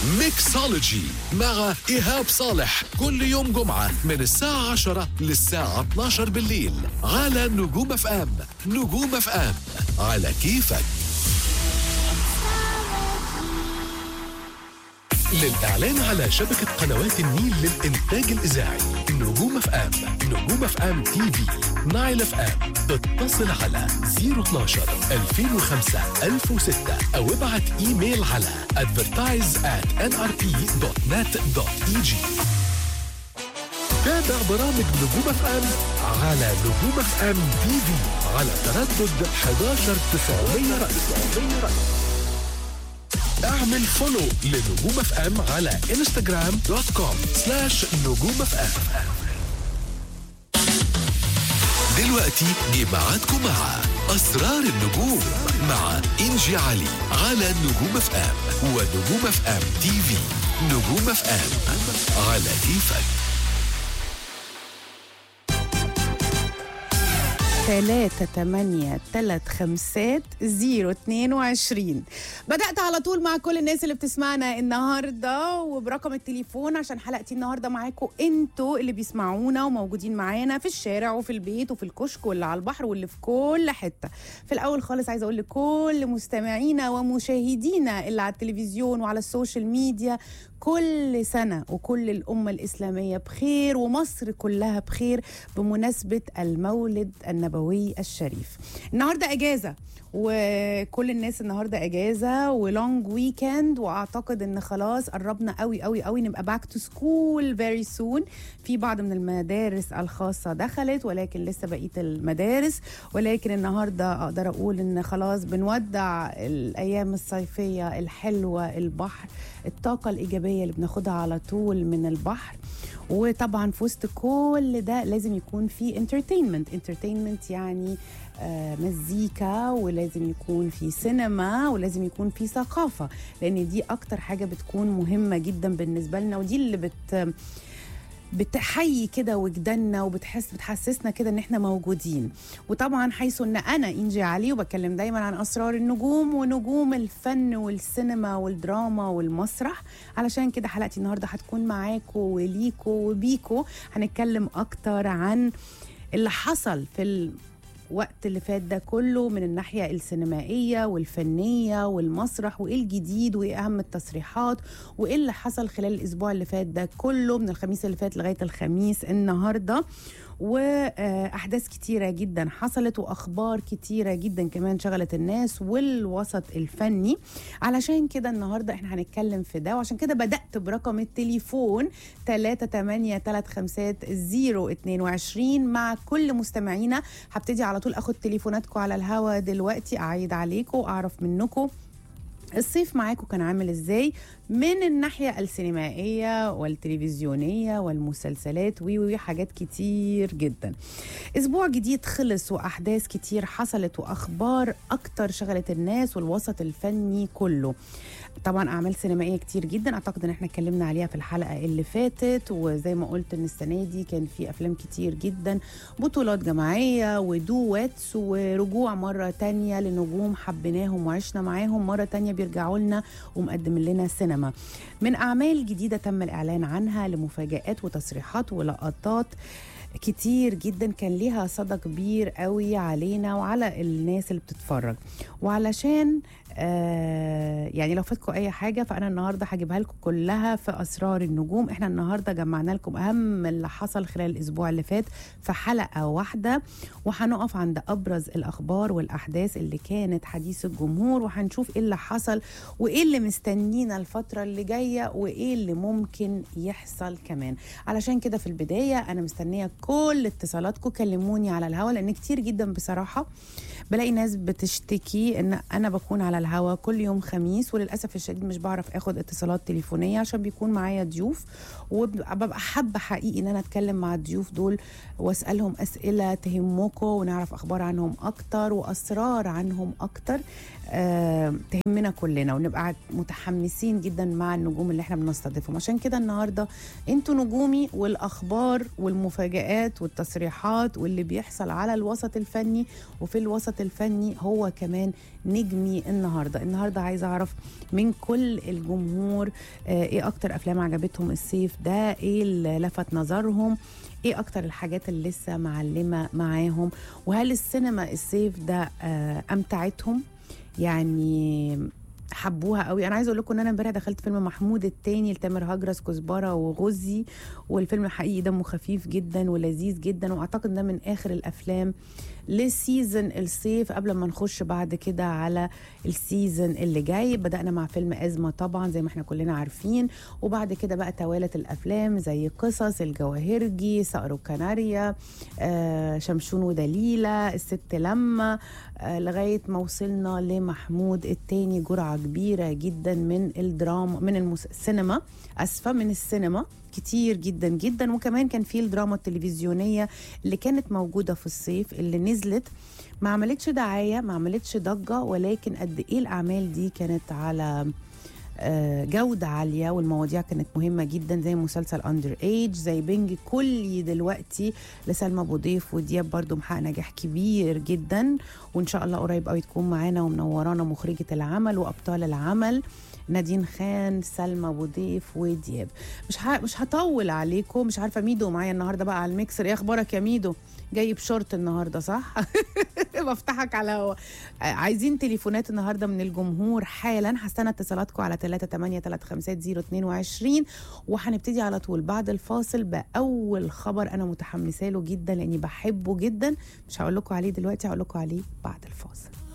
ميكسولوجي مع إيهاب صالح كل يوم جمعة من الساعة 10 للساعة 12 بالليل على نجوم اف ام نجوم اف ام على كيفك للإعلان على شبكة قنوات النيل للإنتاج الإذاعي نجوم اف ام نجوم اف ام تي في نايل اف ام اتصل على 012 2005 1006 أو ابعت إيميل على advertise at nrp.net.eg تابع برامج نجوم اف ام على نجوم اف ام تي في على تردد 11900 رأس اعمل فولو لنجوم اف ام على انستغرام دوت كوم سلاش نجوم اف ام دلوقتي جه ميعادكم مع اسرار النجوم مع انجي علي على نجوم اف ام ونجوم اف ام تي في نجوم اف ام على كيفك تلاتة تمانية تلات خمسات زيرو اتنين وعشرين بدأت على طول مع كل الناس اللي بتسمعنا النهاردة وبرقم التليفون عشان حلقتي النهاردة معاكم انتوا اللي بيسمعونا وموجودين معانا في الشارع وفي البيت وفي الكشك واللي على البحر واللي في كل حتة في الأول خالص عايزة أقول لكل مستمعينا ومشاهدينا اللي على التلفزيون وعلى السوشيال ميديا كل سنة وكل الأمة الإسلامية بخير ومصر كلها بخير بمناسبة المولد النبوي الشريف النهاردة أجازة وكل الناس النهارده اجازه ولونج ويكند واعتقد ان خلاص قربنا قوي قوي قوي نبقى باك تو سكول فيري سون في بعض من المدارس الخاصه دخلت ولكن لسه بقيه المدارس ولكن النهارده اقدر اقول ان خلاص بنودع الايام الصيفيه الحلوه البحر الطاقه الايجابيه اللي بناخدها على طول من البحر وطبعا في وسط كل ده لازم يكون في انترتينمنت انترتينمنت يعني آه مزيكا ولازم يكون في سينما ولازم يكون في ثقافه لان دي اكتر حاجه بتكون مهمه جدا بالنسبه لنا ودي اللي بت بتحيي كده وجداننا وبتحس بتحسسنا كده ان احنا موجودين وطبعا حيث ان انا انجي علي وبتكلم دايما عن اسرار النجوم ونجوم الفن والسينما والدراما والمسرح علشان كده حلقتي النهارده هتكون معاكم وليكم وبيكم هنتكلم اكتر عن اللي حصل في الوقت اللي فات ده كله من الناحية السينمائية والفنية والمسرح وإيه الجديد وإيه أهم التصريحات وإيه اللي حصل خلال الأسبوع اللي فات ده كله من الخميس اللي فات لغاية الخميس النهاردة واحداث كتيره جدا حصلت واخبار كتيره جدا كمان شغلت الناس والوسط الفني علشان كده النهارده احنا هنتكلم في ده وعشان كده بدات برقم التليفون 3835022 مع كل مستمعينا هبتدي على طول اخد تليفوناتكم على الهوا دلوقتي اعيد عليكم اعرف منكم الصيف معاكم كان عامل ازاي من الناحية السينمائية والتلفزيونية والمسلسلات وي وي حاجات كتير جدا اسبوع جديد خلص واحداث كتير حصلت واخبار اكتر شغلت الناس والوسط الفني كله طبعا اعمال سينمائيه كتير جدا اعتقد ان احنا اتكلمنا عليها في الحلقه اللي فاتت وزي ما قلت ان السنه دي كان في افلام كتير جدا بطولات جماعيه ودويتس ورجوع مره تانية لنجوم حبيناهم وعشنا معاهم مره تانية بيرجعوا لنا ومقدم لنا سينما من اعمال جديده تم الاعلان عنها لمفاجات وتصريحات ولقطات كتير جدا كان ليها صدى كبير قوي علينا وعلى الناس اللي بتتفرج وعلشان آه يعني لو فاتكم اي حاجه فانا النهارده هجيبها لكم كلها في اسرار النجوم احنا النهارده جمعنا لكم اهم اللي حصل خلال الاسبوع اللي فات في حلقه واحده وهنقف عند ابرز الاخبار والاحداث اللي كانت حديث الجمهور وهنشوف ايه اللي حصل وايه اللي مستنينا الفتره اللي جايه وايه اللي ممكن يحصل كمان علشان كده في البدايه انا مستنيه كل اتصالاتكم كلموني على الهوا لان كتير جدا بصراحه بلاقي ناس بتشتكي ان انا بكون على الهوا كل يوم خميس وللاسف الشديد مش بعرف اخد اتصالات تليفونيه عشان بيكون معايا ضيوف وببقى حابه حقيقي ان انا اتكلم مع الضيوف دول واسالهم اسئله تهمكم ونعرف اخبار عنهم اكتر واسرار عنهم اكتر آه تهمنا كلنا ونبقى متحمسين جدا مع النجوم اللي احنا بنستضيفهم عشان كده النهارده انتوا نجومي والاخبار والمفاجآت والتصريحات واللي بيحصل على الوسط الفني وفي الوسط الوسط الفني هو كمان نجمي النهارده النهارده عايزه اعرف من كل الجمهور آه، ايه اكتر افلام عجبتهم الصيف ده ايه اللي لفت نظرهم ايه اكتر الحاجات اللي لسه معلمه معاهم وهل السينما الصيف ده آه، امتعتهم يعني حبوها قوي انا عايزه اقول لكم ان انا امبارح دخلت فيلم محمود التاني لتامر هجرس كزبره وغزي والفيلم حقيقي دمه خفيف جدا ولذيذ جدا واعتقد ده من اخر الافلام للسيزن الصيف قبل ما نخش بعد كده على السيزن اللي جاي بدأنا مع فيلم أزمة طبعا زي ما احنا كلنا عارفين وبعد كده بقى توالت الأفلام زي قصص الجواهرجي صقر وكناريا آه شمشون ودليلة الست لما آه لغاية ما وصلنا لمحمود التاني جرعة كبيرة جدا من الدراما من المس... السينما أسفة من السينما كتير جدا جدا وكمان كان في الدراما التلفزيونية اللي كانت موجودة في الصيف اللي نزلت ما عملتش دعاية ما عملتش ضجة ولكن قد إيه الأعمال دي كانت على آه، جودة عالية والمواضيع كانت مهمة جدا زي مسلسل أندر ايج زي بنج كلي دلوقتي لسلمى أبو ضيف ودياب برضو محقق نجاح كبير جدا وإن شاء الله قريب قوي تكون معانا ومنورانا مخرجة العمل وأبطال العمل نادين خان سلمى ابو ضيف ودياب مش ه... مش هطول عليكم مش عارفه ميدو معايا النهارده بقى على الميكسر ايه اخبارك يا ميدو جاي بشورت النهارده صح بفتحك على هوا عايزين تليفونات النهارده من الجمهور حالا هستنى اتصالاتكم على 3835022 وهنبتدي على طول بعد الفاصل باول خبر انا متحمسه له جدا لاني بحبه جدا مش هقول لكم عليه دلوقتي هقول لكم عليه بعد الفاصل